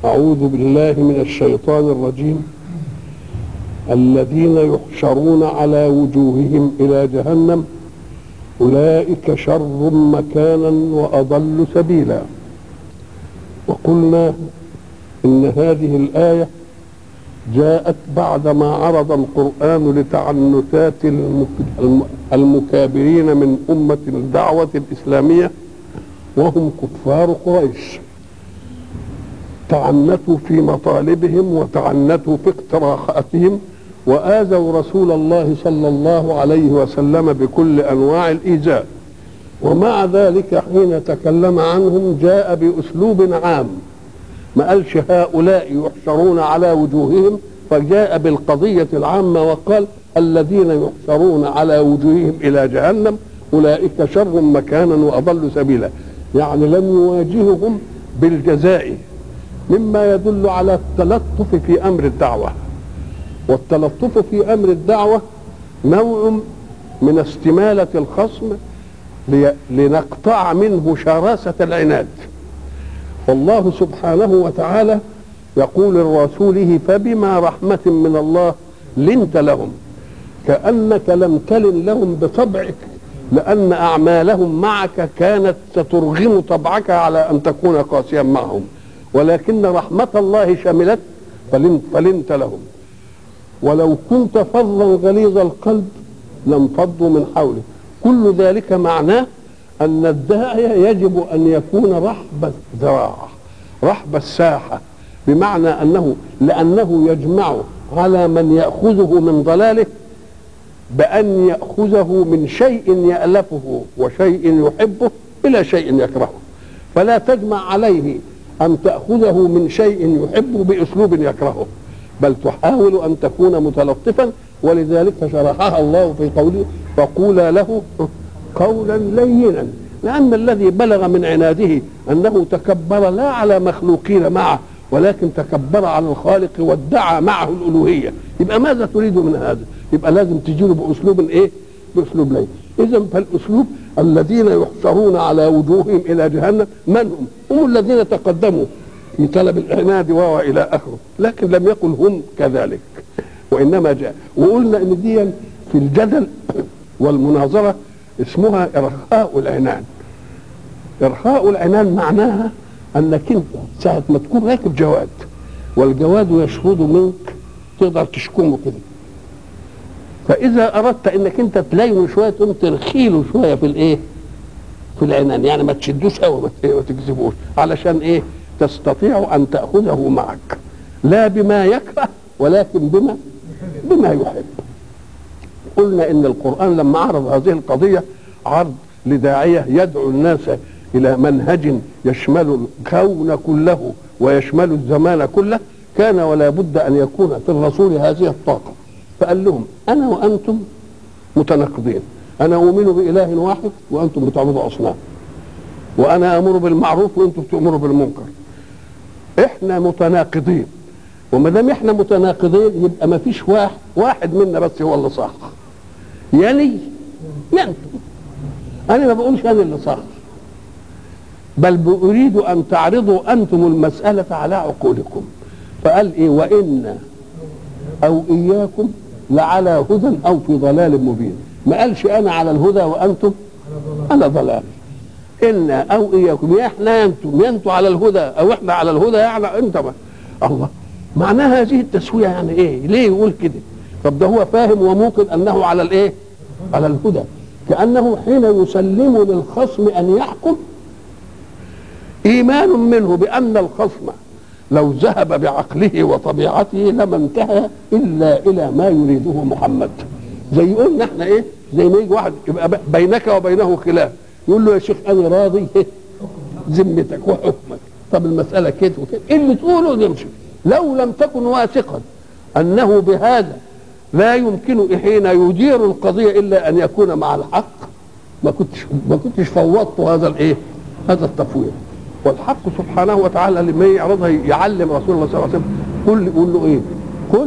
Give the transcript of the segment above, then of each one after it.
أعوذ بالله من الشيطان الرجيم الذين يحشرون على وجوههم إلى جهنم أولئك شر مكانا وأضل سبيلا وقلنا إن هذه الآية جاءت بعدما عرض القرآن لتعنتات المكابرين من أمة الدعوة الإسلامية وهم كفار قريش تعنتوا في مطالبهم وتعنتوا في اقتراحاتهم وآذوا رسول الله صلى الله عليه وسلم بكل أنواع الإيذاء ومع ذلك حين تكلم عنهم جاء بأسلوب عام ما قالش هؤلاء يحشرون على وجوههم فجاء بالقضية العامة وقال الذين يحشرون على وجوههم إلى جهنم أولئك شر مكانا وأضل سبيلا يعني لم يواجههم بالجزاء مما يدل على التلطف في أمر الدعوة والتلطف في أمر الدعوة نوع من استمالة الخصم لنقطع منه شراسة العناد والله سبحانه وتعالى يقول لرسوله فبما رحمة من الله لنت لهم كأنك لم تلن لهم بطبعك لأن أعمالهم معك كانت سترغم طبعك على أن تكون قاسيا معهم ولكن رحمة الله شملت فلنت, فلنت لهم ولو كنت فظا غليظ القلب لانفضوا من حولك كل ذلك معناه أن الداعية يجب أن يكون رحب الذراع رحب الساحة بمعنى أنه لأنه يجمع على من يأخذه من ضلاله بأن يأخذه من شيء يألفه وشيء يحبه إلى شيء يكرهه فلا تجمع عليه أن تأخذه من شيء يحبه بأسلوب يكرهه بل تحاول أن تكون متلطفا ولذلك شرحها الله في قوله فقولا له قولا لينا لأن الذي بلغ من عناده أنه تكبر لا على مخلوقين معه ولكن تكبر على الخالق وادعى معه الألوهية يبقى ماذا تريد من هذا يبقى لازم تجيله بأسلوب إيه بأسلوب لين إذا فالأسلوب الذين يحشرون على وجوههم إلى جهنم من هم هم الذين تقدموا في طلب العناد وإلى آخره لكن لم يقل هم كذلك وإنما جاء وقلنا إن دي في الجدل والمناظرة اسمها إرخاء العنان إرخاء العنان معناها أنك أنت ساعة ما تكون راكب جواد والجواد يشفط منك تقدر تشكمه كده فإذا أردت إنك أنت تلاينه شوية تقوم ترخيله شوية في الإيه؟ في العنان يعني ما تشدوش قوي ما تجذبوش علشان إيه؟ تستطيع أن تأخذه معك لا بما يكره ولكن بما بما يحب قلنا ان القران لما عرض هذه القضيه عرض لداعيه يدعو الناس الى منهج يشمل الكون كله ويشمل الزمان كله كان ولا بد ان يكون في الرسول هذه الطاقه فقال لهم انا وانتم متناقضين انا اؤمن باله واحد وانتم بتعبدوا اصنام وانا امر بالمعروف وانتم تؤمروا بالمنكر احنا متناقضين وما دام احنا متناقضين يبقى ما فيش واحد واحد منا بس هو اللي صح يعني يعني انا ما بقولش انا اللي صح بل اريد ان تعرضوا انتم المساله على عقولكم فقال ايه وان او اياكم لعلى هدى او في ضلال مبين ما قالش انا على الهدى وانتم على ضلال ان او اياكم يا احنا يا انتم يا انتم على الهدى او احنا على الهدى يعني انت ما. الله معناها هذه التسويه يعني ايه ليه يقول كده طب ده هو فاهم وموقن انه على الايه على الهدى كانه حين يسلم للخصم ان يحكم ايمان منه بان الخصم لو ذهب بعقله وطبيعته لما انتهى الا الى ما يريده محمد زي يقولنا احنا ايه زي ما يجي واحد يبقى بينك وبينه خلاف يقول له يا شيخ انا راضي ذمتك وحكمك طب المساله كده وكده إيه اللي تقوله يمشي لو لم تكن واثقا انه بهذا لا يمكن حين يدير القضيه الا ان يكون مع الحق ما كنتش ما كنتش فوضت هذا الايه؟ هذا التفويض والحق سبحانه وتعالى لما يعرضها يعلم رسول الله صلى الله عليه وسلم قل يقول له ايه؟ قل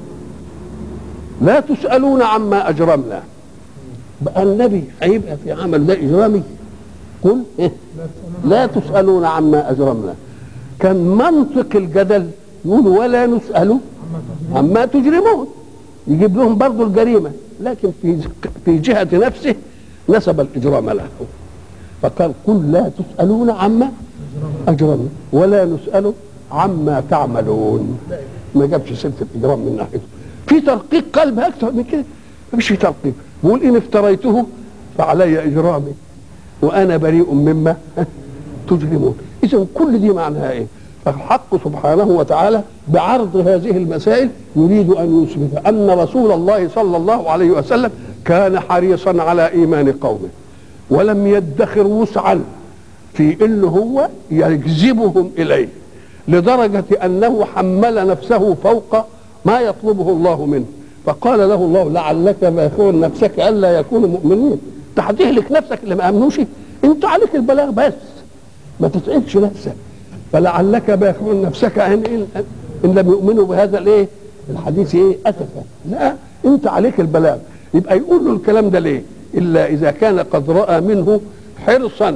لا تسالون عما اجرمنا بقى النبي هيبقى في عمل ده اجرامي قل إيه؟ لا تسالون عما اجرمنا كان منطق الجدل يقول ولا نسأل عما تجرمون يجيب لهم برضو الجريمة لكن في في جهة نفسه نسب الإجرام له فقال قل لا تسألون عما أجرمنا ولا نسأل عما تعملون ما جابش سيرة الإجرام من ناحيته في ترقيق قلب أكثر من كده ما فيش في ترقيق بيقول إن افتريته فعلي إجرامي وأنا بريء مما تجرمون إذا كل دي معناها إيه فالحق سبحانه وتعالى بعرض هذه المسائل يريد أن يثبت أن رسول الله صلى الله عليه وسلم كان حريصا على إيمان قومه ولم يدخر وسعا في انه هو يجذبهم اليه لدرجه انه حمل نفسه فوق ما يطلبه الله منه فقال له الله لعلك باخع نفسك الا يكونوا مؤمنين انت هتهلك نفسك اللي ما امنوش انت عليك البلاغ بس ما تتعبش نفسك فلعلك باخع نفسك ان ان, إن لم يؤمنوا بهذا الايه الحديث ايه اسفا لا انت عليك البلاغ يبقى يقول له الكلام ده ليه الا اذا كان قد راى منه حرصا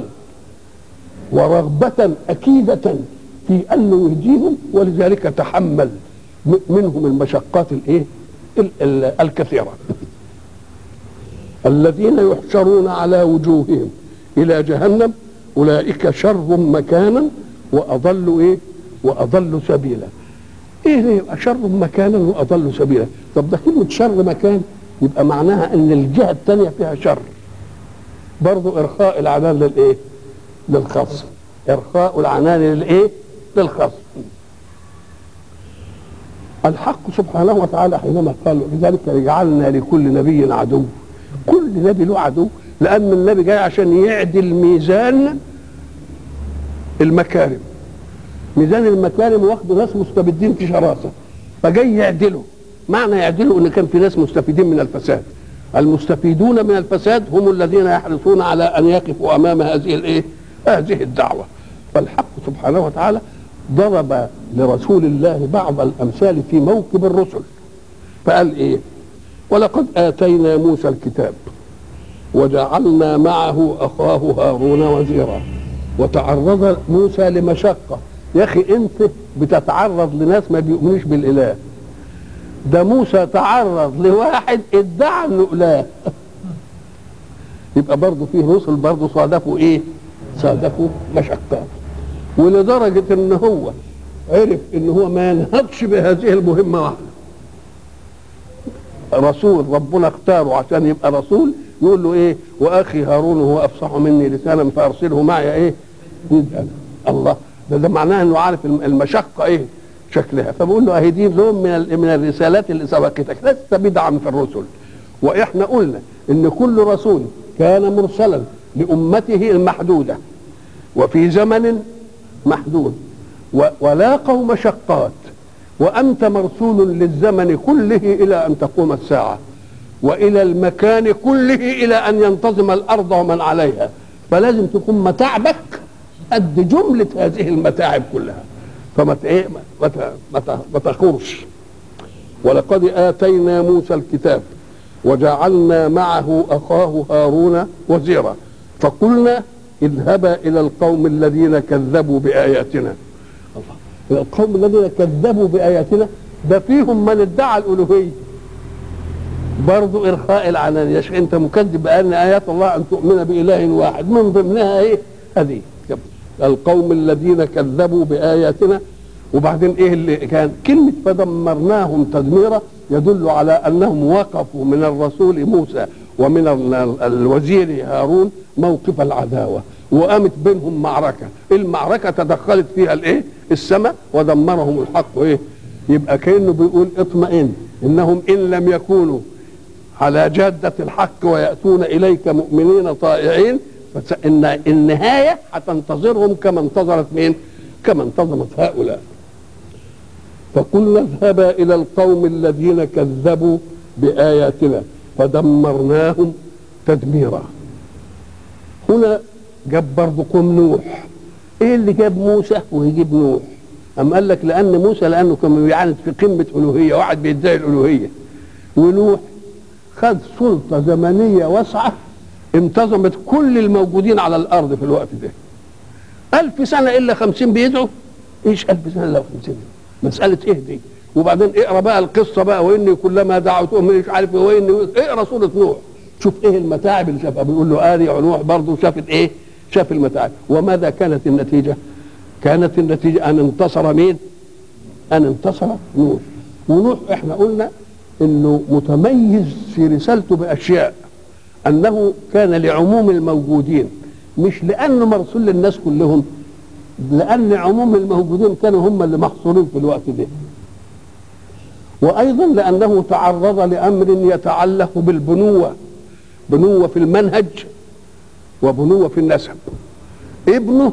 ورغبة أكيدة في أنه يهديهم ولذلك تحمل منهم المشقات الإيه؟ الكثيرة الذين يحشرون على وجوههم إلى جهنم أولئك شر مكانا وأضل إيه؟ وأضل سبيلا إيه شر مكانا وأضل سبيلا طب ده كلمة شر مكان يبقى معناها أن الجهة الثانية فيها شر برضو إرخاء العنان للإيه؟ للخصم إرخاء العنان للإيه؟ للخصم الحق سبحانه وتعالى حينما قال لذلك جعلنا لكل نبي عدو كل نبي له عدو لأن النبي جاي عشان يعدل ميزان المكارم ميزان المكارم واخده ناس مستبدين في شراسة فجاي يعدله معنى يعدله ان كان في ناس مستفيدين من الفساد المستفيدون من الفساد هم الذين يحرصون على ان يقفوا امام هذه الايه هذه الدعوه فالحق سبحانه وتعالى ضرب لرسول الله بعض الامثال في موكب الرسل فقال ايه ولقد اتينا موسى الكتاب وجعلنا معه اخاه هارون وزيرا وتعرض موسى لمشقه يا اخي انت بتتعرض لناس ما بيؤمنوش بالاله ده موسى تعرض لواحد ادعى انه اله يبقى برضه فيه رسل برضه صادفوا ايه صادفوا مشقات ولدرجة ان هو عرف ان هو ما ينهضش بهذه المهمة واحدة رسول ربنا اختاره عشان يبقى رسول يقول له ايه واخي هارون هو افصح مني لسانا فارسله معي ايه يدعى الله ده, ده معناه انه عارف المشقة ايه شكلها فبقول له اهي دي لون من من الرسالات اللي سبقتك لست بدعا في الرسل واحنا قلنا ان كل رسول كان مرسلا لامته المحدوده وفي زمن محدود ولاقوا مشقات وانت مرسول للزمن كله الى ان تقوم الساعه والى المكان كله الى ان ينتظم الارض ومن عليها فلازم تكون متاعبك قد جمله هذه المتاعب كلها فما ايه ما تخورش ولقد اتينا موسى الكتاب وجعلنا معه اخاه هارون وزيرا فقلنا اذهبا الى القوم الذين كذبوا باياتنا الله القوم الذين كذبوا باياتنا ده فيهم من ادعى الالوهيه برضو ارخاء العنان يا شيخ انت مكذب بان ايات الله ان تؤمن باله واحد من ضمنها ايه هذه القوم الذين كذبوا باياتنا وبعدين ايه اللي كان كلمه فدمرناهم تدميرا يدل على انهم وقفوا من الرسول موسى ومن الوزير هارون موقف العداوه وقامت بينهم معركه المعركه تدخلت فيها الايه السماء ودمرهم الحق ايه يبقى كانه بيقول اطمئن انهم ان لم يكونوا على جاده الحق وياتون اليك مؤمنين طائعين فإن النهايه هتنتظرهم كما انتظرت مين؟ كما انتظمت هؤلاء فقلنا اذهبا الى القوم الذين كذبوا باياتنا فدمرناهم تدميرا هنا جاب برضه قوم نوح ايه اللي جاب موسى ويجيب نوح أم قال لك لأن موسى لأنه كان بيعاند في قمة ألوهية واحد بيدعي الألوهية ونوح خد سلطة زمنية واسعة انتظمت كل الموجودين على الأرض في الوقت ده ألف سنة إلا خمسين بيدعوا ايش ألف سنه الا وخمسين مساله ايه دي وبعدين اقرا بقى القصه بقى واني كلما دعوتهم مش عارف إيه، واني اقرا سوره نوح شوف ايه المتاعب اللي شافها بيقول له ادي نوح برضه شافت ايه شاف المتاعب وماذا كانت النتيجه كانت النتيجه ان انتصر مين ان انتصر نوح ونوح احنا قلنا انه متميز في رسالته باشياء انه كان لعموم الموجودين مش لانه مرسول للناس كلهم لان عموم الموجودين كانوا هم اللي محصورين في الوقت ده وايضا لانه تعرض لامر يتعلق بالبنوه بنوه في المنهج وبنوه في النسب ابنه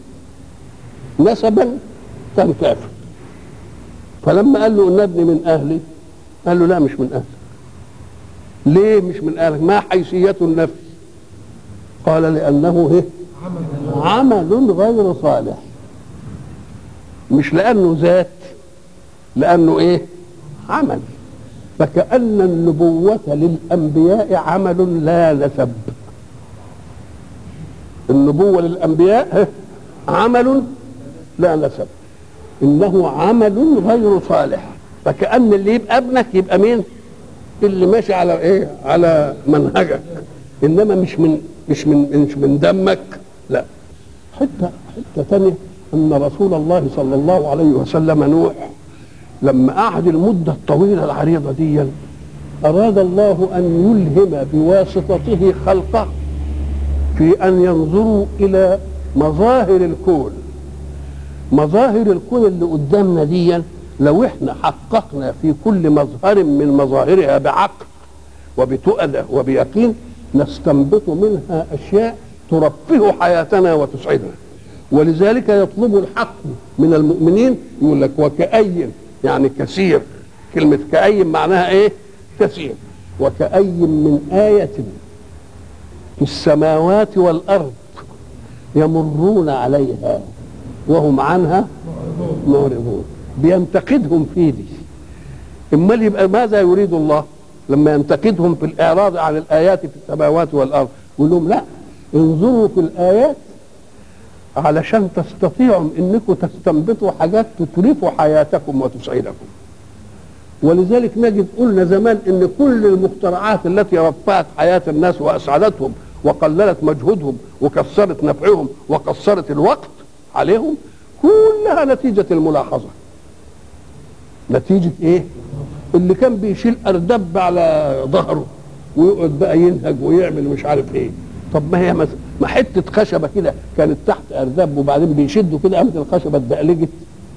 نسبا كان كافر فلما قال له ان ابني من اهلي قال له لا مش من اهلك ليه مش من اهلك ما حيثية النفس قال لانه ايه عمل غير صالح مش لانه ذات لانه ايه عمل فكأن النبوة للأنبياء عمل لا نسب النبوة للأنبياء عمل لا نسب إنه عمل غير صالح فكأن اللي يبقى ابنك يبقى مين اللي ماشي على ايه على منهجك انما مش من مش من مش من دمك لا حته حته ثانيه ان رسول الله صلى الله عليه وسلم نوح لما قعد المده الطويله العريضه دي اراد الله ان يلهم بواسطته خلقه في ان ينظروا الى مظاهر الكون مظاهر الكون اللي قدامنا دي لو احنا حققنا في كل مظهر من مظاهرها بعقل وبتؤدة وبيقين نستنبط منها اشياء ترفه حياتنا وتسعدنا ولذلك يطلب الحق من المؤمنين يقول لك وكأي يعني كثير كلمة كأي معناها ايه كثير وكأي من آية في السماوات والأرض يمرون عليها وهم عنها معرضون بينتقدهم في دي امال يبقى ماذا يريد الله لما ينتقدهم في الاعراض عن الايات في السماوات والارض يقول لهم لا انظروا في الايات علشان تستطيعوا انكم تستنبطوا حاجات تتلفوا حياتكم وتسعدكم ولذلك نجد قلنا زمان ان كل المخترعات التي رفعت حياه الناس واسعدتهم وقللت مجهودهم وكسرت نفعهم وقصرت الوقت عليهم كلها نتيجه الملاحظه نتيجة ايه اللي كان بيشيل اردب على ظهره ويقعد بقى ينهج ويعمل مش عارف ايه طب ما هي مس... ما حته خشبه كده كانت تحت اردب وبعدين بيشدوا كده قامت الخشبه اتدقلجت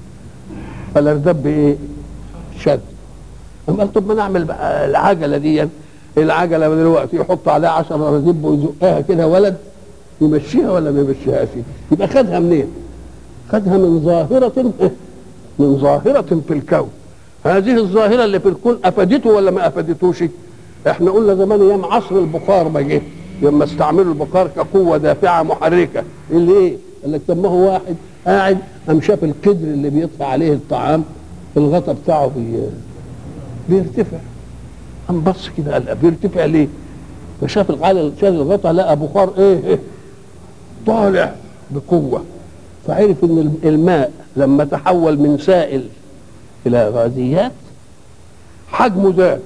فالاردب ايه شد قام قال طب ما نعمل بقى العجله دي العجله دلوقتي يحط عليها 10 ردب ويزقها كده ولد يمشيها ولا ما يمشيهاش يبقى خدها منين؟ خدها من ظاهره من ظاهره في الكون هذه الظاهره اللي في الكون افادته ولا ما افادتوش احنا قلنا زمان ايام عصر البخار ما جه لما استعملوا البخار كقوه دافعه محركه اللي ايه قال لك طب ما هو واحد قاعد قام شاف القدر اللي بيطفى عليه الطعام الغطا بتاعه بي... بيرتفع قام بص كده قال بيرتفع ليه فشاف الغالي شاف الغطا لقى بخار ايه, إيه طالع بقوه فعرف ان الماء لما تحول من سائل الى غازيات حجمه زاد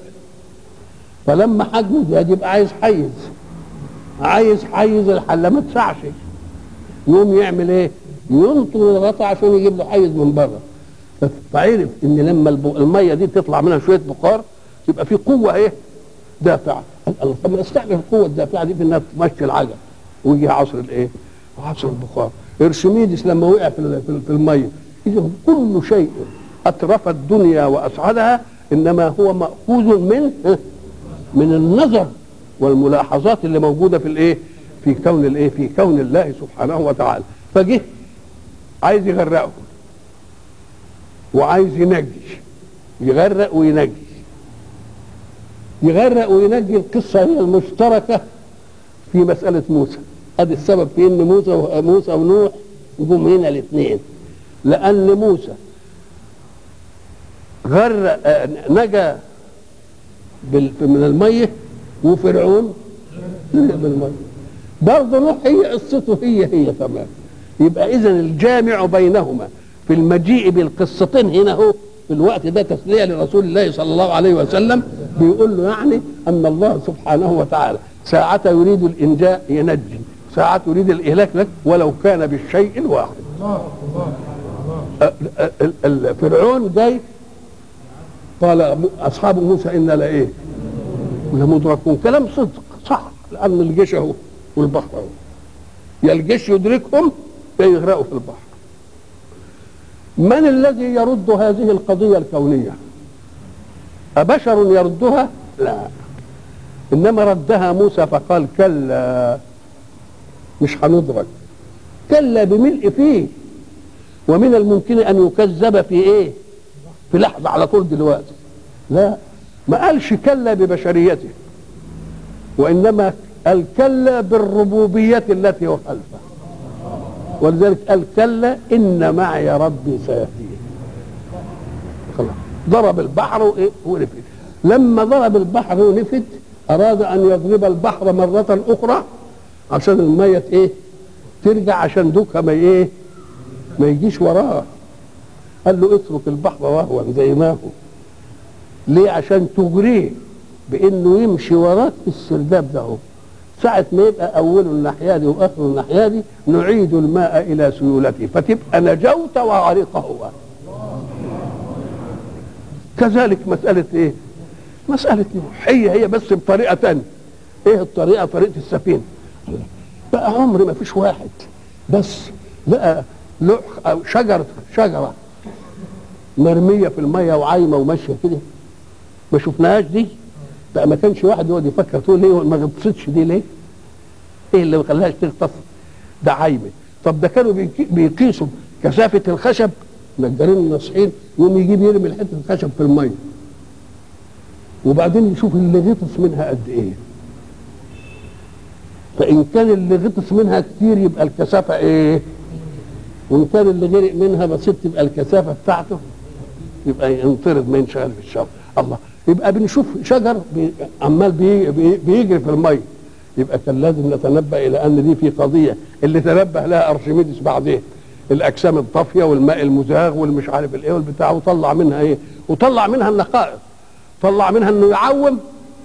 فلما حجمه زاد يبقى عايز حيز عايز حيز الحله ما تسعش يقوم يعمل ايه ينطر الغطا عشان يجيب له حيز من بره فعرف ان لما الميه دي تطلع منها شويه بخار يبقى في قوه ايه دافعه طب ما استعمل القوه الدافعه دي في انها تمشي العجل ويجي عصر الايه عصر البخار ارشميدس لما وقع في في الميه اذا كل شيء اترف الدنيا واسعدها انما هو ماخوذ من من النظر والملاحظات اللي موجوده في الايه في كون الايه في كون الله سبحانه وتعالى فجه عايز يغرقهم وعايز ينجي يغرق وينجي يغرق وينجي القصه هي المشتركه في مساله موسى ادي السبب في ان موسى موسى ونوح يقوم هنا الاثنين لان موسى غرق نجا من الميه وفرعون من الميه برضه نوح هي قصته هي هي تمام يبقى اذا الجامع بينهما في المجيء بالقصتين هنا هو في الوقت ده تسليه لرسول الله صلى الله عليه وسلم بيقول له يعني ان الله سبحانه وتعالى ساعة يريد الانجاء ينجي ساعة يريد الاهلاك لك ولو كان بالشيء الواحد أ- أ- ال- فرعون جاي قال اصحاب موسى انا لايه لمدركون كلام صدق صح لان الجيش اهو والبحر اهو يا الجيش يدركهم يا يغرقوا في البحر من الذي يرد هذه القضيه الكونيه ابشر يردها لا انما ردها موسى فقال كلا مش هندرك كلا بملء فيه ومن الممكن ان يكذب في ايه في لحظه على طول دلوقتي لا ما قالش كلا ببشريته وانما قال كلا بالربوبيه التي هو خلفه ولذلك قال كلا ان معي ربي سيهدين خلاص ضرب البحر وإيه؟ ونفد لما ضرب البحر ونفد اراد ان يضرب البحر مره اخرى عشان الميه ايه ترجع عشان دوكها ما ايه ما يجيش وراه قال له اترك البحر وهوا زي ما هو ليه عشان تجريه بانه يمشي وراك في السرداب ده هو. ساعة ما يبقى أوله الناحية دي وآخره الناحية دي نعيد الماء إلى سيولته فتبقى نجوت وغرق هو كذلك مسألة إيه؟ مسألة نوح هي هي بس بطريقة تانية إيه الطريقة؟ طريقة السفينة بقى عمر ما فيش واحد بس لقى لوح أو شجرة شجرة مرمية في المية وعايمة وماشية كده ما شفناهاش دي بقى ما كانش واحد يقعد يفكر تقول ليه ما غطستش دي ليه؟ ايه اللي ما خلاهاش تغطس؟ ده عايمه طب ده كانوا بيكي- بيقيسوا كثافه الخشب نجارين الناصحين يقوم يجيب يرمي حته الخشب في الميه وبعدين يشوف اللي غطس منها قد ايه فان كان اللي غطس منها كتير يبقى الكثافه ايه؟ وان كان اللي غرق منها بسيط تبقى الكثافه بتاعته يبقى ينطرد ما ينشغل في الشر الله يبقى بنشوف شجر بي عمال بي بي بيجري في الميه يبقى كان لازم نتنبه الى ان دي في قضيه اللي تنبه لها ارشميدس بعدين الاجسام الطافيه والماء المزاغ والمش عارف الايه والبتاع وطلع منها ايه وطلع منها النقائص طلع منها انه يعوم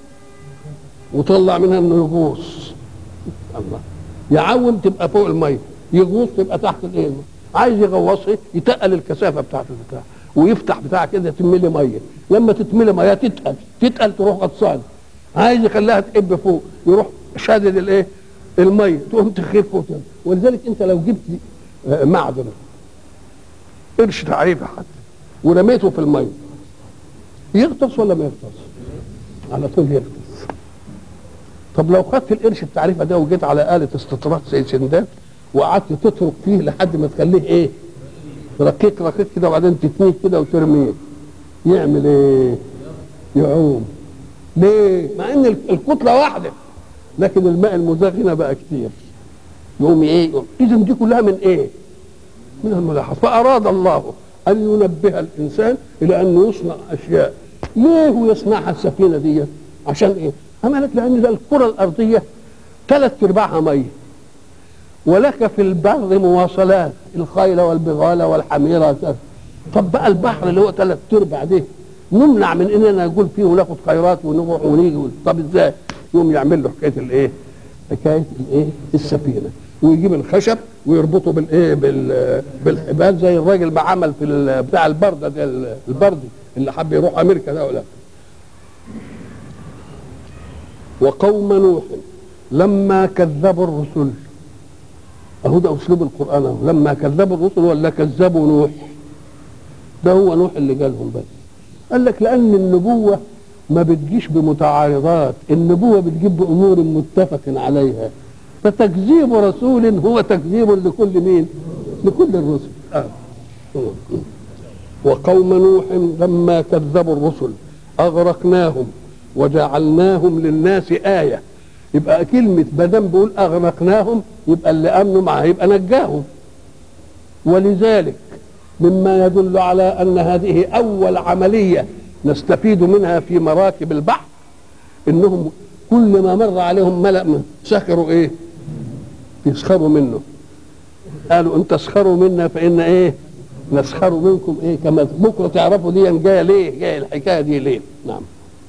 وطلع منها انه يغوص الله يعوم تبقى فوق الميه يغوص تبقى تحت الايه عايز يغوصها يتقل الكثافه بتاعت البتاع ويفتح بتاع كده تملي ميه لما تتملي ميه تتقل تتقل تروح غطسان عايز يخليها تقب فوق يروح شادد الايه الميه تقوم تخف وتنزل ولذلك انت لو جبت آه، معدن قرش تعريفه حتى ورميته في الميه يغطس ولا ما يغطس؟ على طول يغطس طب لو خدت القرش التعريفه ده وجيت على آلة استطراد زي سندات وقعدت تترك فيه لحد ما تخليه ايه؟ رقيق رقيق كده وبعدين تتنيه كده وترميه يعمل ايه؟ يعوم ليه؟ مع ان الكتله واحده لكن الماء المزاغ هنا بقى كتير يقوم ايه؟ اذا دي كلها من ايه؟ من الملاحظ فاراد الله ان ينبه الانسان الى انه يصنع اشياء ليه هو يصنعها السفينه دي؟ عشان ايه؟ عملت لان ده الكره الارضيه ثلاث ارباعها ميه ولك في البر مواصلات الخيل والبغال والحميرة كذا. طب بقى البحر اللي هو ثلاث ارباع ده نمنع من اننا نقول فيه وناخد خيرات ونروح ونيجي طب ازاي؟ يقوم يعمل له حكايه الايه؟ حكايه الايه؟ السفينه ويجيب الخشب ويربطه بالايه؟ بال بالحبال زي الراجل ما عمل في ال- بتاع البرده ده ال- البردي اللي حب يروح امريكا ده ولا وقوم نوح لما كذبوا الرسل اهو ده اسلوب القران اهو لما كذبوا الرسل ولا كذبوا نوح ده هو نوح اللي جالهم بس قال لك لان النبوه ما بتجيش بمتعارضات النبوه بتجيب بامور متفق عليها فتكذيب رسول هو تكذيب لكل مين لكل الرسل آه. وقوم نوح لما كذبوا الرسل اغرقناهم وجعلناهم للناس ايه يبقى كلمه ما دام بيقول اغرقناهم يبقى اللي امنوا معاه يبقى نجاهم ولذلك مما يدل على ان هذه اول عمليه نستفيد منها في مراكب البحر انهم كل ما مر عليهم ملأ من سخروا ايه يسخروا منه قالوا ان تسخروا منا فان ايه نسخر منكم ايه كما بكره تعرفوا دي جايه ليه جايه الحكايه دي ليه نعم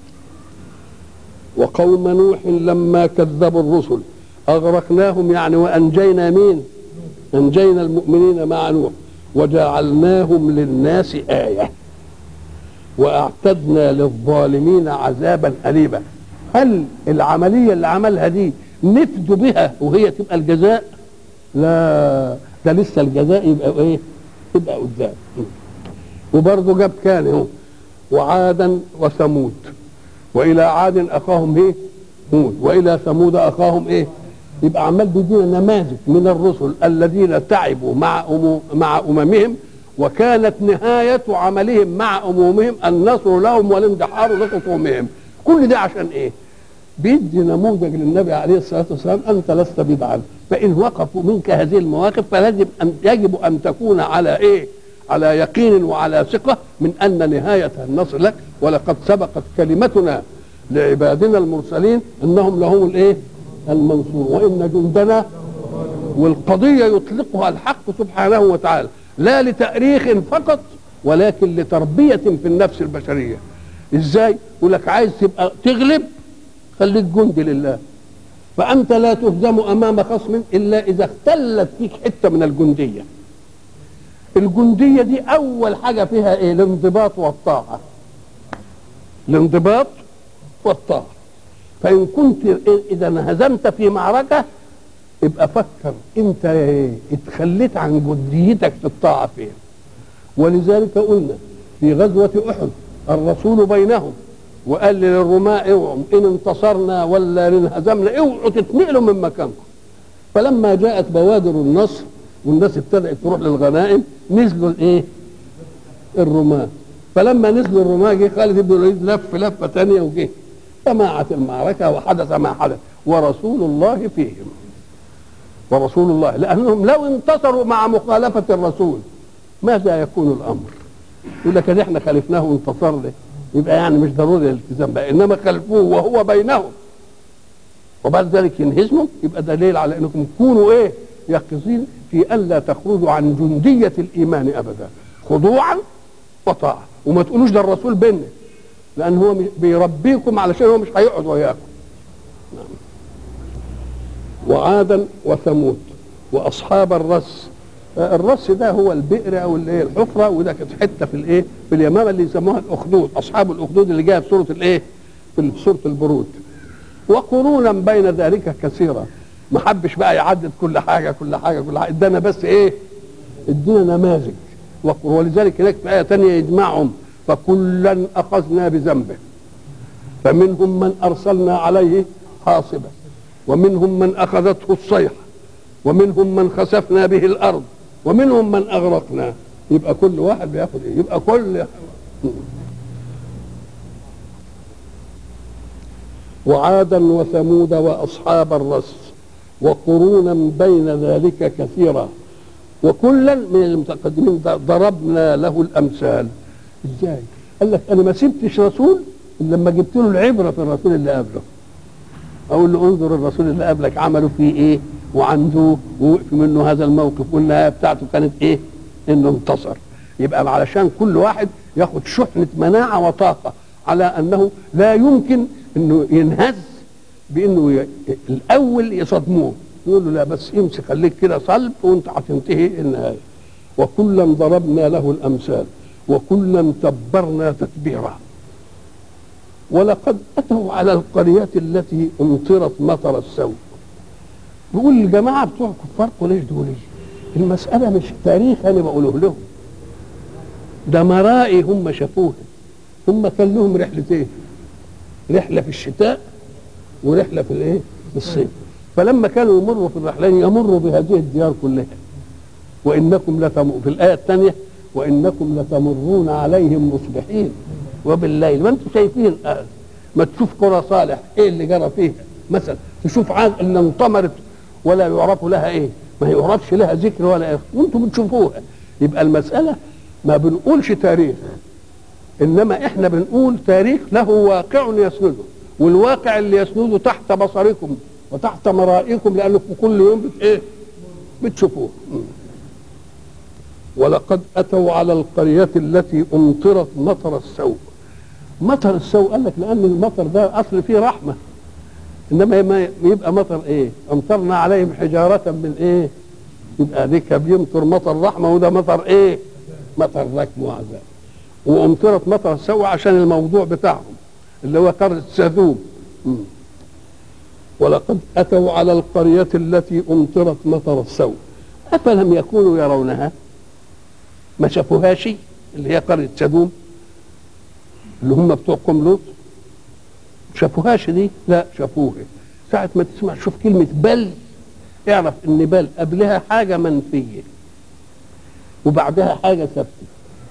وقوم نوح لما كذبوا الرسل اغرقناهم يعني وانجينا مين انجينا المؤمنين مع نوح وجعلناهم للناس ايه واعتدنا للظالمين عذابا اليما هل العمليه اللي عملها دي نفد بها وهي تبقى الجزاء لا ده لسه الجزاء يبقى ايه يبقى قدام وبرضه جاب كان اهو وعادا وثمود والى عاد اخاهم ايه هود والى ثمود اخاهم ايه يبقى عمال بيدينا نماذج من الرسل الذين تعبوا مع أمو مع اممهم وكانت نهاية عملهم مع أمومهم النصر لهم والاندحار لخصومهم كل ده عشان إيه بيدي نموذج للنبي عليه الصلاة والسلام أنت لست بدعا فإن وقفوا منك هذه المواقف فلازم أن يجب أن تكون على إيه على يقين وعلى ثقة من أن نهاية النصر لك ولقد سبقت كلمتنا لعبادنا المرسلين أنهم لهم الإيه المنصور وإن جندنا والقضية يطلقها الحق سبحانه وتعالى لا لتأريخ فقط ولكن لتربية في النفس البشرية ازاي يقول لك عايز تبقى تغلب خليك جندي لله فأنت لا تهزم أمام خصم إلا إذا اختلت فيك حتة من الجندية الجندية دي أول حاجة فيها إيه الانضباط والطاعة الانضباط والطاعة فإن كنت إذا انهزمت في معركة يبقى فكر انت اتخليت عن جنديتك في الطاعه فين ولذلك قلنا في غزوه احد الرسول بينهم وقال للرماء اوعوا ان انتصرنا ولا انهزمنا اوعوا تتنقلوا من مكانكم فلما جاءت بوادر النصر والناس ابتدات تروح للغنائم نزلوا الايه؟ الرماة فلما نزلوا الرماة جه خالد بن الوليد لف لفه ثانيه وجه سماعت المعركه وحدث ما حدث ورسول الله فيهم ورسول الله لانهم لو انتصروا مع مخالفه الرسول ماذا يكون الامر؟ يقول لك احنا خالفناه وانتصر له يبقى يعني مش ضروري الالتزام بقى انما خالفوه وهو بينهم وبعد ذلك ينهزموا يبقى دليل على انكم تكونوا ايه؟ يقظين في الا تخرجوا عن جنديه الايمان ابدا خضوعا وطاعه وما تقولوش ده الرسول بينا لان هو بيربيكم علشان هو مش هيقعد وياكم نعم. وعادا وثمود واصحاب الرس الرس ده هو البئر او الايه الحفره وده كانت حته في الايه في اليمامه اللي يسموها الاخدود اصحاب الاخدود اللي جايه في سوره الايه في سوره البرود وقرونا بين ذلك كثيرا ما حبش بقى يعدد كل حاجه كل حاجه كل حاجه ادانا بس ايه ادينا نماذج ولذلك هناك في ايه ثانيه يجمعهم فكلا اخذنا بذنبه فمنهم من ارسلنا عليه حاصبا ومنهم من اخذته الصيحه ومنهم من خسفنا به الارض ومنهم من اغرقنا يبقى كل واحد بياخد ايه يبقى كل وعادا وثمود واصحاب الرس وقرونا بين ذلك كثيرا وكلا من المتقدمين ضربنا له الامثال ازاي قال لك انا ما سبتش رسول الا لما جبت له العبره في الرسول اللي قبله اقول له انظر الرسول اللي قبلك عملوا فيه ايه وعنده ووقف منه هذا الموقف والنهايه بتاعته كانت ايه انه انتصر يبقى علشان كل واحد ياخد شحنه مناعه وطاقه على انه لا يمكن انه ينهز بانه ي... الاول يصدموه يقول له لا بس امسك خليك كده صلب وانت هتنتهي النهايه وكلا ضربنا له الامثال وكلا تبرنا تتبيرا ولقد اتوا على القريه التي امطرت مطر السوء بيقول الجماعه بتوع كفار قريش دول المساله مش تاريخ انا بقوله لهم ده مرائي هم شافوها هم كان لهم رحلتين رحله في الشتاء ورحله في الايه في الصيف فلما كانوا يمروا في الرحلين يمروا بهذه الديار كلها وانكم لتمر في الايه الثانيه وانكم لتمرون عليهم مصبحين وبالليل ما انتم شايفين الآن ما تشوف قرى صالح ايه اللي جرى فيها مثلا تشوف عاد اللي انطمرت ولا يعرف لها ايه ما يعرفش لها ذكر ولا ايه وانتم بتشوفوها يبقى المساله ما بنقولش تاريخ انما احنا بنقول تاريخ له واقع يسنده والواقع اللي يسنده تحت بصركم وتحت مرائكم لانكم كل يوم بت ايه بتشوفوه ولقد اتوا على القريه التي امطرت مطر السوء مطر السوء قال لك لان المطر ده اصل فيه رحمه انما ما يبقى مطر ايه امطرنا عليهم حجاره من ايه يبقى ديك بيمطر مطر رحمه وده مطر ايه مطر ركم وعذاب وامطرت مطر السوء عشان الموضوع بتاعهم اللي هو قريه سذوم ولقد اتوا على القريه التي امطرت مطر السوء افلم يكونوا يرونها ما شافوهاش اللي هي قريه سدوم اللي هم بتوع قوم لوط شافوهاش دي لا شافوها ساعة ما تسمع شوف كلمة بل اعرف ان بل قبلها حاجة منفية وبعدها حاجة ثابتة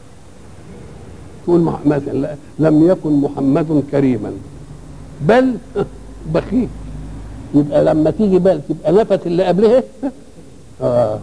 تقول مثلا لم يكن محمد كريما بل بخيل يبقى لما تيجي بل تبقى نفت اللي قبلها اه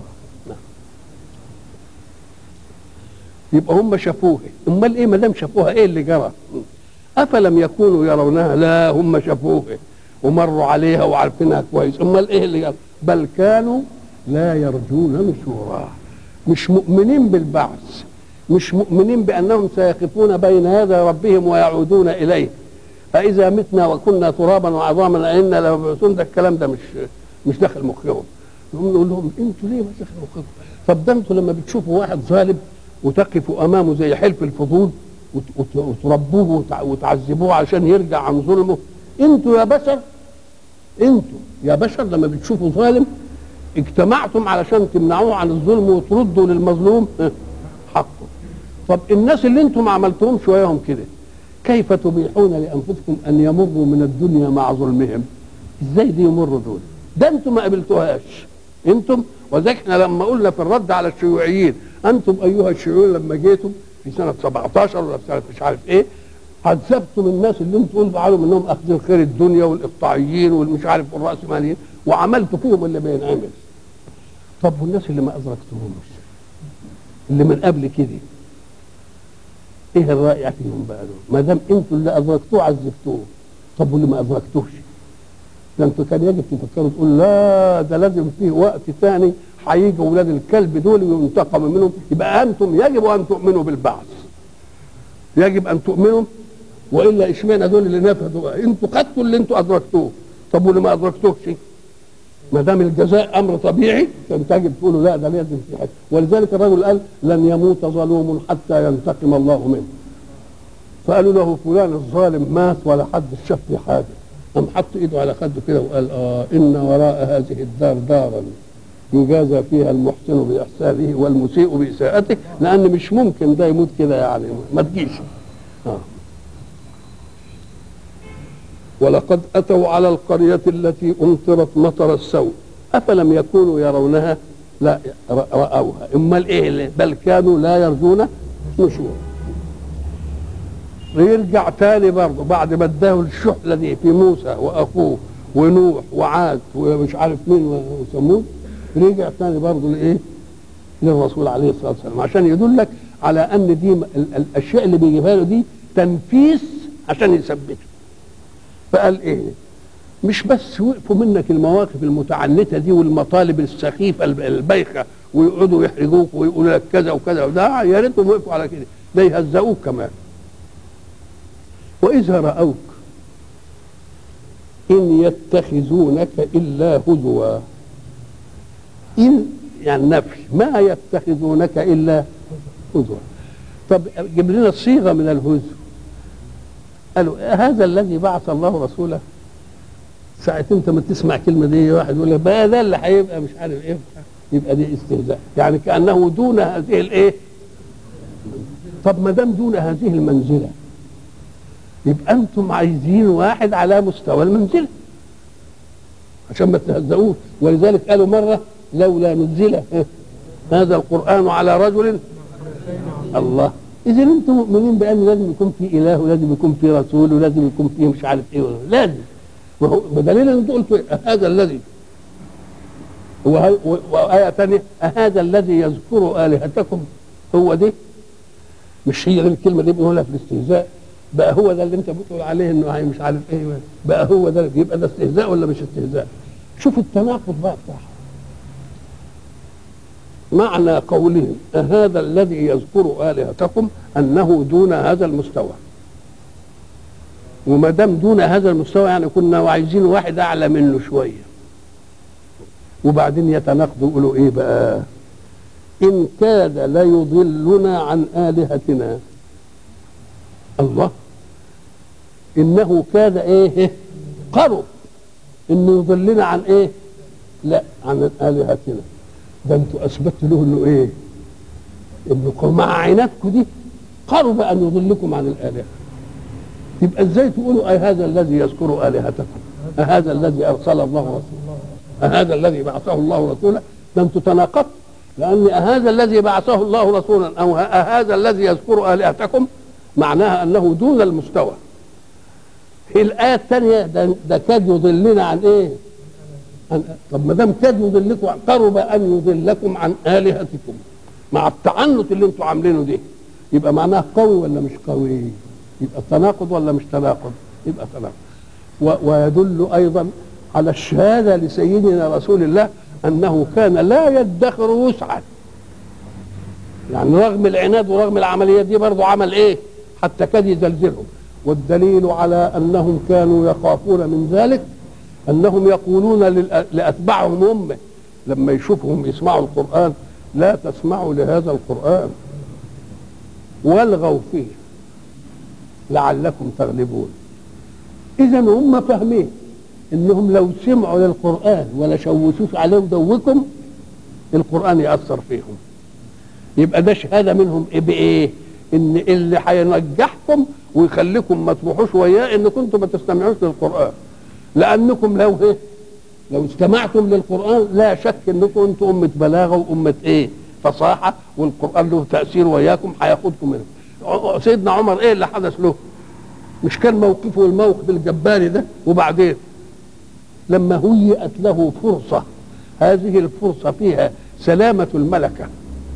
يبقى هم شافوها امال ايه ما دام شافوها ايه اللي جرى افلم يكونوا يرونها لا هم شافوها ومروا عليها وعارفينها كويس امال ايه اللي جرى بل كانوا لا يرجون نشورا مش مؤمنين بالبعث مش مؤمنين بانهم سيقفون بين يدي ربهم ويعودون اليه فاذا متنا وكنا ترابا وعظاما ائنا لمبعوثون ده الكلام ده مش مش داخل مخهم نقول لهم انتوا ليه ما داخل مخكم طب ده انتوا لما بتشوفوا واحد ظالم وتقفوا امامه زي حلف الفضول وتربوه وتعذبوه عشان يرجع عن ظلمه انتوا يا بشر انتوا يا بشر لما بتشوفوا ظالم اجتمعتم علشان تمنعوه عن الظلم وتردوا للمظلوم حقه طب الناس اللي انتم عملتهم شويهم كده كيف تبيحون لانفسكم ان يمروا من الدنيا مع ظلمهم ازاي دي يمروا دول ده انتم ما قبلتوهاش انتم وذلك احنا لما قلنا في الرد على الشيوعيين انتم ايها الشيوعيون لما جيتم في سنه 17 ولا في سنه مش عارف ايه عذبتم الناس اللي انتم قلتوا عليهم انهم اخذين خير الدنيا والاقطاعيين والمش عارف والراسماليين وعملتوا فيهم اللي بينعمل طب والناس اللي ما ادركتهمش اللي من قبل كده ايه الرائع فيهم بقى دول ما دام انتوا اللي ادركتوه عذبتوه طب واللي ما ادركتوش ده انتوا كان يجب تفكروا تقول لا ده لازم فيه وقت ثاني هيجي اولاد الكلب دول وينتقم منهم يبقى انتم يجب ان تؤمنوا بالبعث يجب ان تؤمنوا والا اشمعنى دول اللي نفذوا انتوا خدتوا اللي انتوا ادركتوه طب واللي ما ادركتوش ما دام الجزاء امر طبيعي كان تجب تقولوا لا ده لازم في حاجه ولذلك الرجل قال لن يموت ظلوم حتى ينتقم الله منه فقالوا له فلان الظالم مات ولا حد شاف فيه حاجه قام حط ايده على خده كده وقال اه ان وراء هذه الدار دارا يجازى فيها المحسن باحسانه والمسيء باساءته لان مش ممكن ده يموت كده يعني ما تجيش آه. ولقد اتوا على القريه التي امطرت مطر السوء افلم يكونوا يرونها لا راوها امال ايه بل كانوا لا يرجون نشورا ويرجع تاني برضه بعد ما اداه الشحنه دي في موسى واخوه ونوح وعاد ومش عارف مين وثمود رجع تاني برضه لايه؟ للرسول عليه الصلاه والسلام عشان يدلك على ان دي الاشياء اللي بيجيبها له دي تنفيس عشان يثبته فقال ايه؟ مش بس وقفوا منك المواقف المتعنته دي والمطالب السخيفه البايخه ويقعدوا يحرجوك ويقولوا لك كذا وكذا وده يا ريتهم وقفوا على كده ده يهزقوك كمان وإذا رأوك إن يتخذونك إلا هزوا إن يعني نفي ما يتخذونك إلا هزوا طب جيب لنا صيغة من الهزو قالوا هذا الذي بعث الله رسوله ساعة انت ما تسمع كلمة دي واحد يقول لك بقى ده اللي هيبقى مش عارف ايه يبقى دي استهزاء يعني كأنه دون هذه الايه طب ما دام دون هذه المنزله يبقى انتم عايزين واحد على مستوى المنزله عشان ما تهزئوش ولذلك قالوا مره لولا نزل هذا القران على رجل الله اذا انتم مؤمنين بان لازم يكون في اله ولازم يكون في رسول ولازم يكون في مش عارف ايه لازم وهو بدليل ان انتم قلتوا هذا الذي وآية ثانية أهذا الذي يذكر آلهتكم هو دي مش هي الكلمة دي بنقولها في الاستهزاء بقى هو ده اللي انت بتقول عليه انه مش عارف ايه بقى هو ده يبقى ده استهزاء ولا مش استهزاء شوف التناقض بقى بتاعها معنى قولهم أهذا الذي يذكر آلهتكم أنه دون هذا المستوى وما دام دون هذا المستوى يعني كنا عايزين واحد أعلى منه شوية وبعدين يتناقضوا يقولوا إيه بقى إن كاد ليضلنا عن آلهتنا الله إنه كاد إيه قرب إنه يضلنا عن إيه لا عن آلهتنا ده انتوا اثبتوا له انه ايه؟ انه مع عنادكم دي قرب ان يضلكم عن الالهه. يبقى ازاي تقولوا أي هذا الذي يذكر الهتكم؟ أهذا الذي ارسل الله رسوله؟ أهذا الذي بعثه الله رسولا؟ ده انتوا تناقضتوا لان أهذا الذي بعثه الله رسولا او أهذا الذي يذكر الهتكم معناها انه دون المستوى. في الايه الثانيه ده, ده كاد يضلنا عن ايه؟ أن طب ما دام كاد يضلكم قرب ان يضلكم عن الهتكم مع التعنت اللي انتوا عاملينه ده يبقى معناه قوي ولا مش قوي؟ يبقى تناقض ولا مش تناقض؟ يبقى تناقض و- ويدل ايضا على الشهاده لسيدنا رسول الله انه كان لا يدخر وسعا يعني رغم العناد ورغم العمليات دي برضه عمل ايه؟ حتى كاد يزلزلهم والدليل على انهم كانوا يخافون من ذلك انهم يقولون للأ- لاتباعهم امه لما يشوفهم يسمعوا القران لا تسمعوا لهذا القران والغوا فيه لعلكم تغلبون اذا هم فاهمين انهم لو سمعوا للقران ولا شوشوش عليه ودوكم القران ياثر فيهم يبقى ده شهاده منهم إيه بايه ان اللي هينجحكم ويخليكم ما تروحوش وياه انكم انتم ما تستمعوش للقران لانكم لو ايه لو استمعتم للقران لا شك انكم انتم امه بلاغه وامه ايه فصاحه والقران له تاثير وياكم هياخدكم منه ع- سيدنا عمر ايه اللي حدث له مش كان موقفه الموقف الجباري ده وبعدين لما هيئت له فرصه هذه الفرصه فيها سلامه الملكه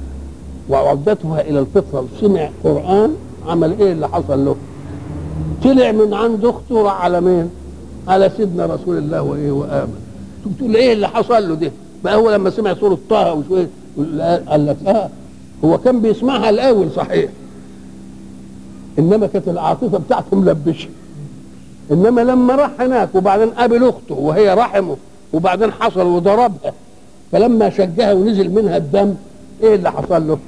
وعودتها الى الفطره سمع قران عمل ايه اللي حصل له طلع من عند اخته راح على مين على سيدنا رسول الله وايه وامن تقول تقول ايه اللي حصل له ده بقى هو لما سمع سوره طه وشويه قال لك اه هو كان بيسمعها الاول صحيح انما كانت العاطفه بتاعته ملبشه انما لما راح هناك وبعدين قابل اخته وهي رحمه وبعدين حصل وضربها فلما شجها ونزل منها الدم ايه اللي حصل له؟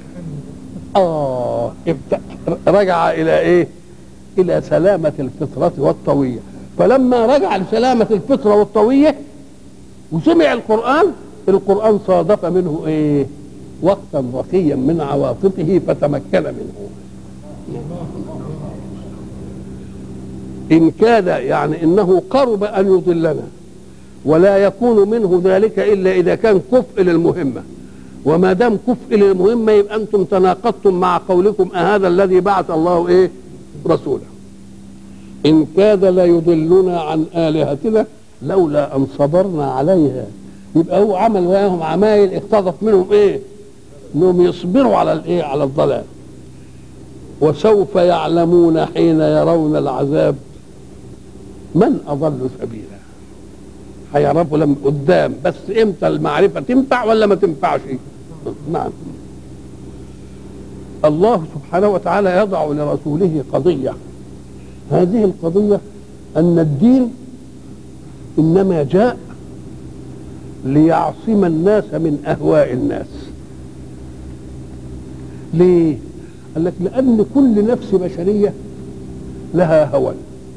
اه ابت- رجع الى ايه؟ الى سلامه الفطره والطويه فلما رجع لسلامه الفطره والطويه وسمع القران القران صادف منه ايه؟ وقتا رقيا من عواطفه فتمكن منه إن كاد يعني إنه قرب أن يضلنا ولا يكون منه ذلك إلا إذا كان كفء للمهمة وما دام كفء للمهمة يبقى أنتم تناقضتم مع قولكم أهذا الذي بعث الله إيه رسوله إن كاد ليضلنا عن آلهتنا لولا أن صبرنا عليها يبقى هو عمل وياهم عمايل اقتضت منهم إيه إنهم يصبروا على الإيه على الضلال وسوف يعلمون حين يرون العذاب من اضل سبيلا هيعرفوا لما قدام بس امتى المعرفه تنفع ولا ما تنفعش نعم الله سبحانه وتعالى يضع لرسوله قضيه هذه القضيه ان الدين انما جاء ليعصم الناس من اهواء الناس ليه قال لك لان كل نفس بشريه لها هوى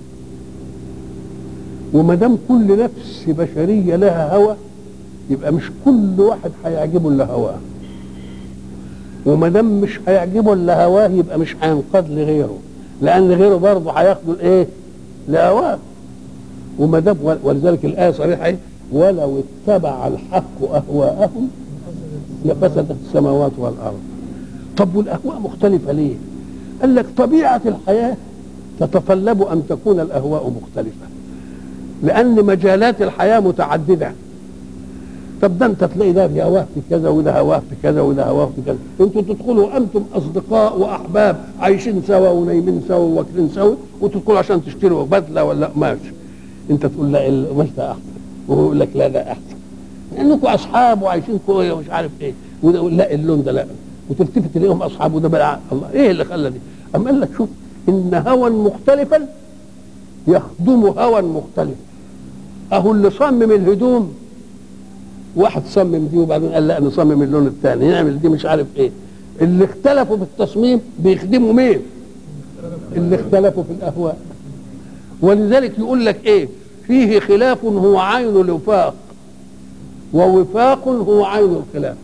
وما دام كل نفس بشريه لها هوى يبقى مش كل واحد هيعجبه الا هواه وما دام مش هيعجبه الا هواه يبقى مش هينقاد لغيره لان غيره برضه هياخده الايه؟ لهواه وما دام ولذلك الايه صريحه ايه؟ ولو اتبع الحق اهواءهم لفسدت السماوات والارض طب والاهواء مختلفه ليه؟ قال لك طبيعه الحياه تتطلب ان تكون الاهواء مختلفه لان مجالات الحياه متعدده طب ده انت تلاقي ده في هواه في كذا وده هواه في كذا وده هواه في كذا انتوا تدخلوا انتم اصدقاء واحباب عايشين سوا ونايمين سوا وواكلين سوا وتدخلوا عشان تشتروا بدله ولا قماش انت تقول لا القماش ده احسن وهو يقول لك لا ده احسن لانكم اصحاب وعايشين كويس ومش عارف ايه وده يقول لا اللون ده لا وتلتفت تلاقيهم اصحابه ده بقى الله ايه اللي خلى دي اما قال لك شوف ان هوى مختلفا يخدم هوى مختلف اهو اللي صمم الهدوم واحد صمم دي وبعدين قال لا نصمم اللون الثاني نعمل دي مش عارف ايه اللي اختلفوا في التصميم بيخدموا مين اللي اختلفوا في الاهواء ولذلك يقول لك ايه فيه خلاف هو عين الوفاق ووفاق هو عين الخلاف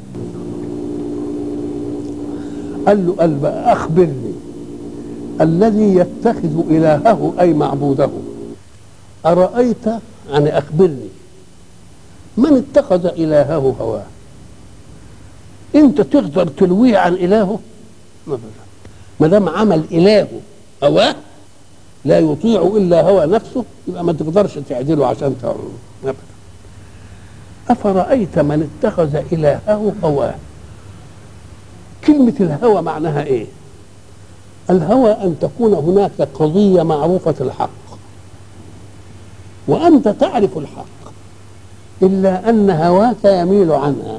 قال له قال بقى اخبرني الذي يتخذ الهه اي معبوده ارايت يعني اخبرني من اتخذ الهه هواه انت تقدر تلويه عن الهه ما دام عمل الهه هواه لا يطيع الا هوى نفسه يبقى ما تقدرش تعدله عشان ابدا افرايت من اتخذ الهه هواه كلمه الهوى معناها ايه الهوى ان تكون هناك قضيه معروفه الحق وانت تعرف الحق الا ان هواك يميل عنها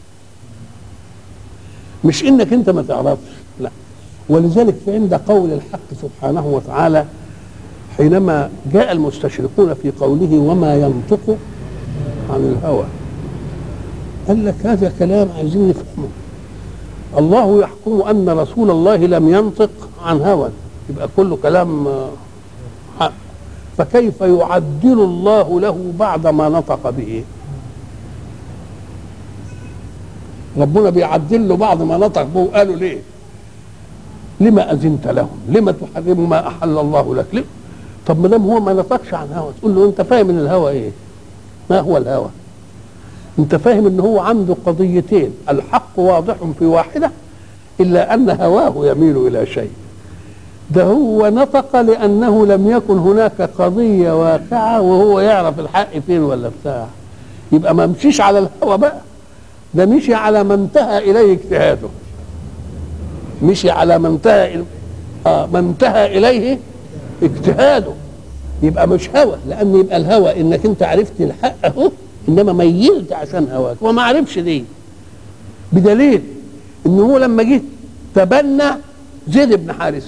مش انك انت ما تعرفش لا ولذلك في عند قول الحق سبحانه وتعالى حينما جاء المستشرقون في قوله وما ينطق عن الهوى قال لك هذا كلام عايزين نفهمه الله يحكم ان رسول الله لم ينطق عن هوى يبقى كله كلام حق فكيف يعدل الله له بعد ما نطق به ربنا بيعدل له بعد ما نطق به قالوا ليه لما اذنت لهم لما تحرم ما احل الله لك ليه؟ طب ما دام هو ما نطقش عن هوى تقول له انت فاهم ان الهوى ايه ما هو الهوى انت فاهم ان هو عنده قضيتين الحق واضح في واحده الا ان هواه يميل الى شيء ده هو نطق لانه لم يكن هناك قضيه واقعه وهو يعرف الحق فين ولا بتاع يبقى ما مشيش على الهوى بقى ده مشي على ما انتهى اليه اجتهاده مشي على ما انتهى اه ما انتهى اليه اجتهاده يبقى مش هوى لان يبقى الهوى انك انت عرفت الحق اهو انما ميلت عشان هواك وما عرفش دي بدليل ان هو لما جه تبنى زيد بن حارثه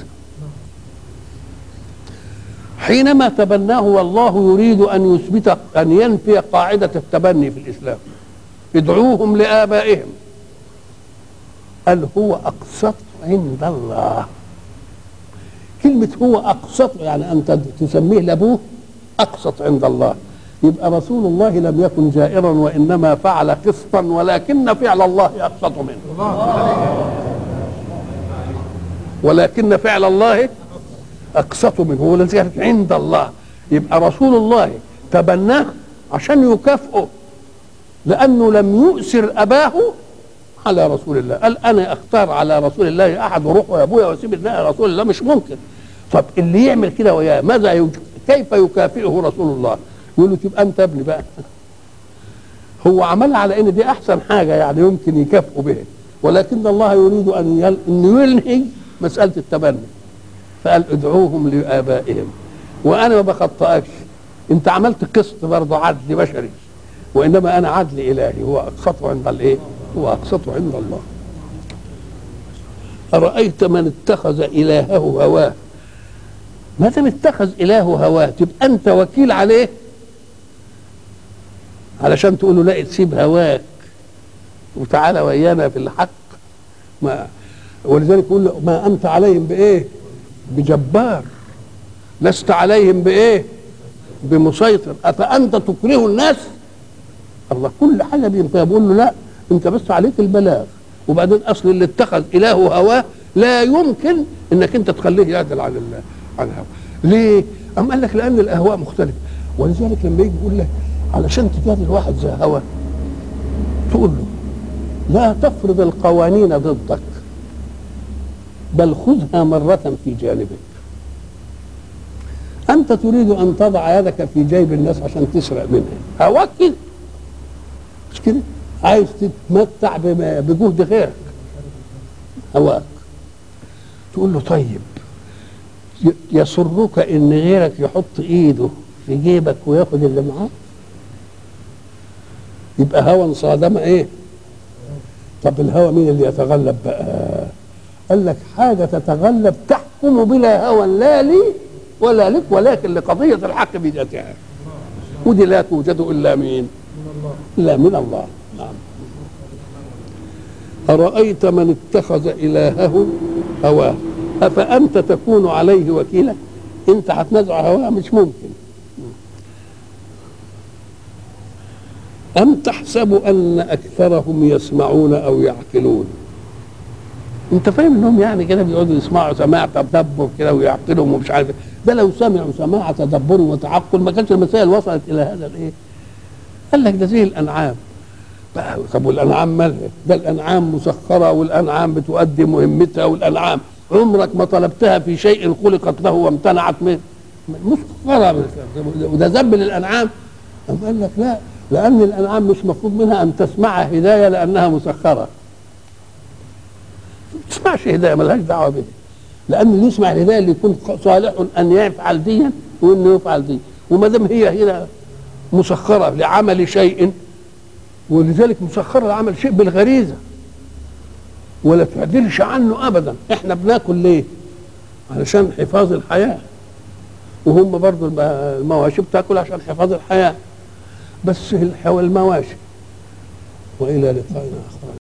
حينما تبناه والله يريد ان يثبت ان ينفي قاعده التبني في الاسلام ادعوهم لابائهم قال هو اقسط عند الله كلمة هو أقسط يعني أنت تسميه لأبوه أقسط عند الله يبقى رسول الله لم يكن جائرا وإنما فعل قسطا ولكن فعل الله أقسط منه ولكن فعل الله أقسط منه هو الذي عند الله يبقى رسول الله تبناه عشان يكافئه لأنه لم يؤثر أباه على رسول الله قال أنا أختار على رسول الله أحد وروح يا أبويا وأسيب الناس رسول الله مش ممكن طب اللي يعمل كده وياه ماذا يج... كيف يكافئه رسول الله يقول له تبقى انت ابني بقى هو عملها على ان دي احسن حاجه يعني يمكن يكافئه بها ولكن الله يريد ان يل... ان ينهي مساله التبني فقال ادعوهم لابائهم وانا ما بخطئكش انت عملت قسط برضه عدل بشري وانما انا عدل الهي هو اقسطه عند الايه؟ هو اقسطه عند الله ارايت من اتخذ الهه هواه ما دام اتخذ اله هواه تبقى انت وكيل عليه علشان تقول له لا تسيب هواك وتعالى ويانا في الحق ما ولذلك يقول له ما انت عليهم بايه بجبار لست عليهم بايه بمسيطر افانت تكره الناس الله كل حاجه بينفع بيقول له لا انت بس عليك البلاغ وبعدين اصل اللي اتخذ اله هواه لا يمكن انك انت تخليه يعدل عن الله عن الهوى ليه؟ أم قال لك لأن الأهواء مختلفة ولذلك لما يجي يقول لك علشان تجادل واحد زي هوى تقول له لا تفرض القوانين ضدك بل خذها مرة في جانبك أنت تريد أن تضع يدك في جيب الناس عشان تسرق منها هواك كده مش كده عايز تتمتع بجهد غيرك هواك تقول له طيب يسرك ان غيرك يحط ايده في جيبك وياخد اللي معاه يبقى هوى صادم ايه طب الهوى مين اللي يتغلب بقى قال لك حاجه تتغلب تحكم بلا هوى لا لي ولا لك ولكن لقضيه الحق بذاتها ودي لا توجد الا مين الا من الله نعم أرأيت من اتخذ إلهه هواه أفأنت تكون عليه وكيلا أنت هتنزع هواه مش ممكن أم تحسب أن أكثرهم يسمعون أو يعقلون أنت فاهم إنهم يعني كده بيقعدوا يسمعوا سماع تدبر كده ويعقلهم ومش عارف إيه. ده لو سمعوا سماع تدبر وتعقل ما كانش المسائل وصلت إلى هذا الإيه قال لك ده زي الأنعام بقى طب والانعام مالها ده الانعام مسخره والانعام بتؤدي مهمتها والانعام عمرك ما طلبتها في شيء خلقت له وامتنعت منه مسخره وده ذنب للانعام أم قال لك لا لان الانعام مش مفروض منها ان تسمع هدايه لانها مسخره ما تسمعش هدايه ملهاش دعوه بها لان اللي يسمع الهدايه اللي يكون صالح ان يفعل ديا وانه يفعل دي وما دام هي هنا مسخره لعمل شيء ولذلك مسخرة لعمل شيء بالغريزة ولا تعدلش عنه أبدا احنا بناكل ليه علشان حفاظ الحياة وهم برضو المواشي بتاكل عشان حفاظ الحياة بس المواشي وإلى لقاء آخر